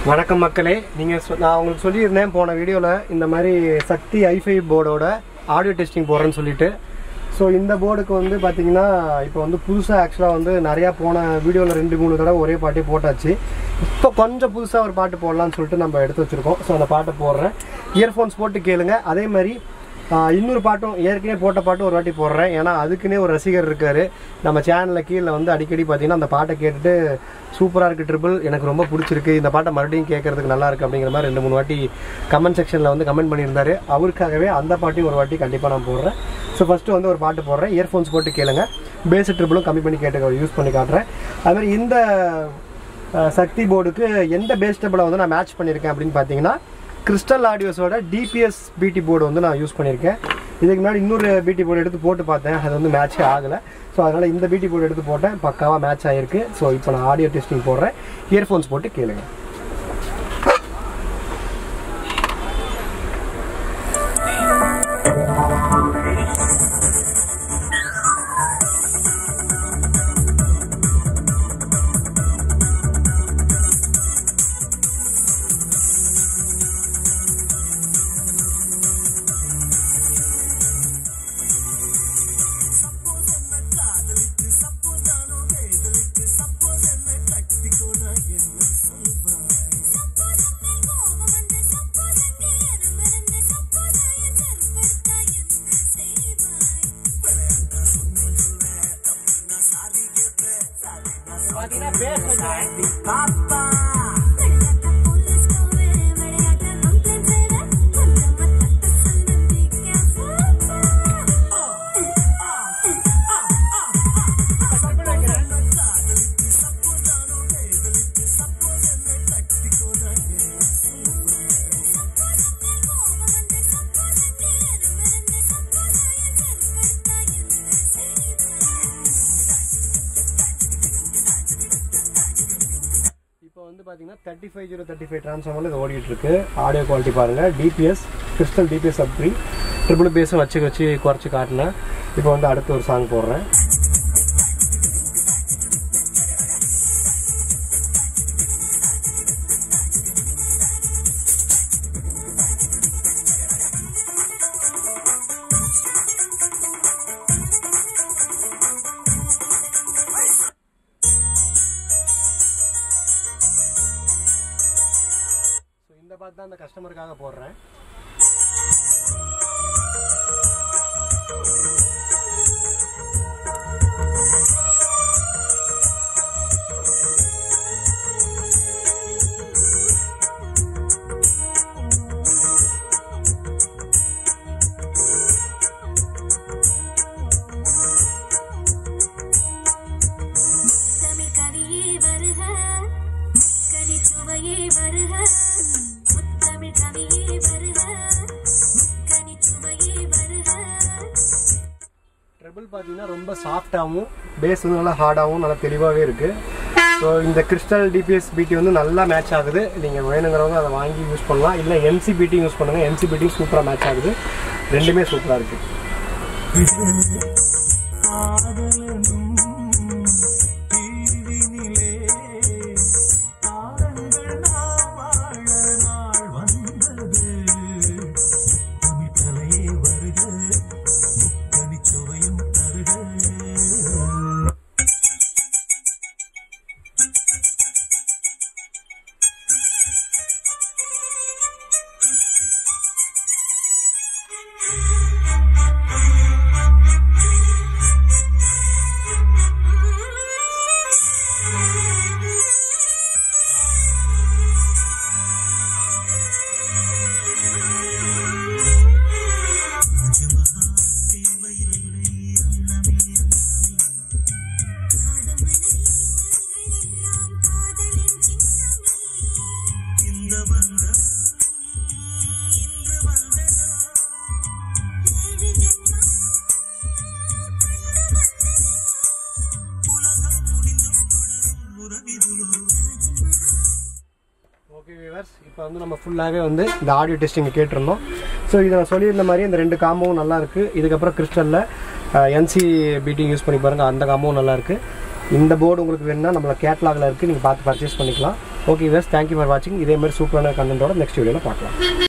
வணக்கம் மக்களே நீங்கள் நான் உங்களுக்கு சொல்லியிருந்தேன் போன வீடியோவில் இந்த மாதிரி சக்தி ஐஃபை போர்டோட ஆடியோ டெஸ்டிங் போடுறேன்னு சொல்லிட்டு ஸோ இந்த போர்டுக்கு வந்து பார்த்தீங்கன்னா இப்போ வந்து புதுசாக ஆக்சுவலாக வந்து நிறையா போன வீடியோவில் ரெண்டு மூணு தடவை ஒரே பாட்டே போட்டாச்சு இப்போ கொஞ்சம் புதுசாக ஒரு பாட்டு போடலாம்னு சொல்லிட்டு நம்ம எடுத்து வச்சுருக்கோம் ஸோ அந்த பாட்டை போடுறேன் இயர்ஃபோன்ஸ் போட்டு கேளுங்க அதே மாதிரி ஆஹ் இன்னொரு பாட்டும் ஏற்கனவே போட்ட பாட்டும் ஒரு வாட்டி போடுறேன் ஏன்னா அதுக்குன்னே ஒரு ரசிகர் இருக்காரு நம்ம சேனலில் கீழே வந்து அடிக்கடி பார்த்தீங்கன்னா அந்த பாட்டை கேட்டுட்டு சூப்பராக இருக்குது ட்ரிபிள் எனக்கு ரொம்ப பிடிச்சிருக்கு இந்த பாட்டை மறுபடியும் கேட்கறதுக்கு நல்லா இருக்கு அப்படிங்கிற மாதிரி ரெண்டு மூணு வாட்டி கமெண்ட் செக்ஷனில் வந்து கமெண்ட் பண்ணியிருந்தாரு அவருக்காகவே அந்த பாட்டையும் ஒரு வாட்டி கண்டிப்பாக நான் போடுறேன் ஸோ ஃபஸ்ட்டு வந்து ஒரு பாட்டு போடுறேன் இயர்ஃபோன்ஸ் போட்டு கேளுங்க பேஸ் ட்ரிபிளும் கம்மி பண்ணி கேட்டு யூஸ் பண்ணி காட்டுறேன் அது மாதிரி இந்த அஹ், சக்தி போர்டுக்கு எந்த பேஸ் டேபிளை வந்து நான் மேட்ச் பண்ணியிருக்கேன் அப்படின்னு பார்த்தீங்கன்னா கிறிஸ்டல் ஆடியோஸோட டிபிஎஸ் பிடி போர்டு வந்து நான் யூஸ் பண்ணியிருக்கேன் இதுக்கு முன்னாடி இன்னொரு பிடி போர்டு எடுத்து போட்டு பார்த்தேன் அது வந்து மேட்சே ஆகலை ஸோ அதனால் இந்த பிடி போர்டு எடுத்து போட்டேன் பக்காவாக மேட்ச் ஆகிருக்கு ஸோ இப்போ நான் ஆடியோ டெஸ்டிங் போடுறேன் இயர்ஃபோன்ஸ் போட்டு கேளுங்க இப்போ வந்து பார்த்தீங்கன்னா thirty five zero thirty five ட்ரான்ஸ்ஃபார்மரில் இது ஓடிட்டு இருக்கு ஆடியோ குவாலிட்டி பாருங்கள் DBS crystal DBS up three triple பேஸும் வச்சு வச்சு குறைச்சி காட்டினேன் இப்போ வந்து அடுத்து ஒரு சாங் போடுறேன் ஸோ இந்த பாட்டு தான் அந்த கஸ்டமருக்காக போடுறேன் தமிழ் கவியே வருக முக்கனி சுவையே வருக முத்தமிழ் கவியே வருக முக்கனி சுவையே வருக ட்ரிபிள் பார்த்தீங்கன்னா ரொம்ப சாஃப்டாகவும் பேஸ் வந்து நல்லா ஹார்டாகவும் நல்லா தெளிவாகவே இருக்குது ஸோ இந்த கிறிஸ்டல் டிபிஎஸ் பிடி வந்து நல்லா மேட்ச் ஆகுது நீங்கள் வேணுங்கிறவங்க அதை வாங்கி யூஸ் பண்ணலாம் இல்லை எம்சிபிடி யூஸ் பண்ணுங்கள் எம்சிபிடி சூப்பராக மேட்ச் ஆகுது ரெண்டுமே சூப்பராக இருக்குது ஓகே வியூவர்ஸ் இப்போ வந்து நம்ம ஃபுல்லாகவே வந்து இந்த ஆடியோ டெஸ்டிங் கேட்டிருந்தோம் ஸோ இதை நான் சொல்லியிருந்த மாதிரி இந்த ரெண்டு காம்போவும் நல்லா இருக்குது இதுக்கப்புறம் கிறிஸ்டலில் என்சி பீட்டிங் யூஸ் பண்ணி பாருங்கள் அந்த காம்போவும் நல்லா இருக்குது இந்த போர்டு உங்களுக்கு வேணும்னா நம்மள கேட்லாகில் இருக்குது நீங்கள் பார்த்து பர்ச்சேஸ் பண்ணிக்கலாம் ஓகே வேஸ் தேங்க்யூ ஃபார் வாட்சிங் இதே மாதிரி சூப்பரான கண்டென்ட்டோட நெக்ஸ்ட் வீடியோவில் பார்க்கலாம்